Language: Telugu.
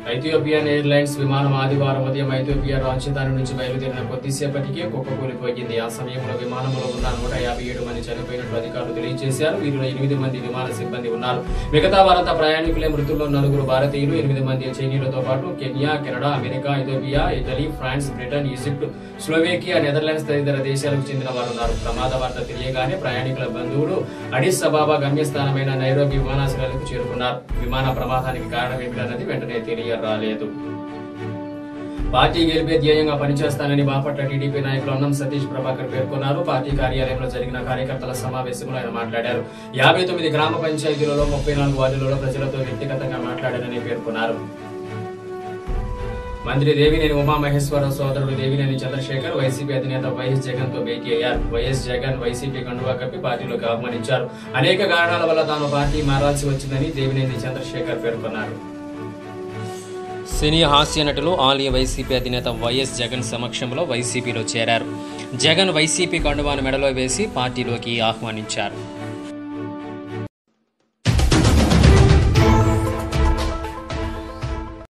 ఐథియోపియన్ ఎయిర్లైన్స్ విమానం ఆదివారం ఉదయం ఐథియోపియా రాజధాని నుంచి బయలుదేరిన కొద్దిసేపటికే కుప్పకూలిపోయింది ఆ సమయంలో విమానంలో ఉన్న నూట యాభై ఏడు మంది చనిపోయినట్లు అధికారులు తెలియజేశారు వీరిలో ఎనిమిది మంది విమాన సిబ్బంది ఉన్నారు మిగతా వారంతా ప్రయాణికులే మృతుల్లో నలుగురు భారతీయులు ఎనిమిది మంది చైనీయులతో పాటు Kenya Canada America Ethiopia Italy France Britain Egypt Slovakia Netherlands తదితర దేశాలకు చెందిన వారు ఉన్నారు ప్రమాద వార్త తెలియగానే ప్రయాణికుల బంధువులు అడిస్ అబాబా గమ్యస్థానమైన నైరోబి విమానాశ్రయాలకు చేరుకున్నారు విమాన ప్రమాదానికి కారణం ఏమిటన్నది వెంటనే తెలియరాలేదు పార్టీ గెలిపే ధ్యేయంగా పనిచేస్తానని బాపట్ల టీడీపీ నాయకులు అన్నం సతీష్ ప్రభాకర్ పేర్కొన్నారు పార్టీ కార్యాలయంలో జరిగిన కార్యకర్తల సమావేశంలో ఆయన మాట్లాడారు యాభై తొమ్మిది గ్రామ పంచాయతీలలో ముప్పై నాలుగు వార్డులలో ప్రజలతో వ్యక్తిగతంగా మాట్లాడారని పేర్కొన్నారు మంత్రి దేవినేని ఉమామహేశ్వరరావు సోదరుడు దేవినేని చంద్రశేఖర్ వైసీపీ అధినేత వైఎస్ జగన్ తో భేటీ అయ్యారు వైఎస్ జగన్ వైసీపీ కండువా కప్పి పార్టీలోకి ఆహ్వానించారు అనేక కారణాల వల్ల తాను పార్టీ మారాల్సి వచ్చిందని దేవినేని చంద్రశేఖర్ పేర్కొన్నారు సినీ హాస్య నటులు ఆలయ వైసీపీ అధినేత వైఎస్ జగన్ సమక్షంలో వైసీపీలో చేరారు జగన్ వైసీపీ కండువాను మెడలో వేసి పార్టీలోకి ఆహ్వానించారు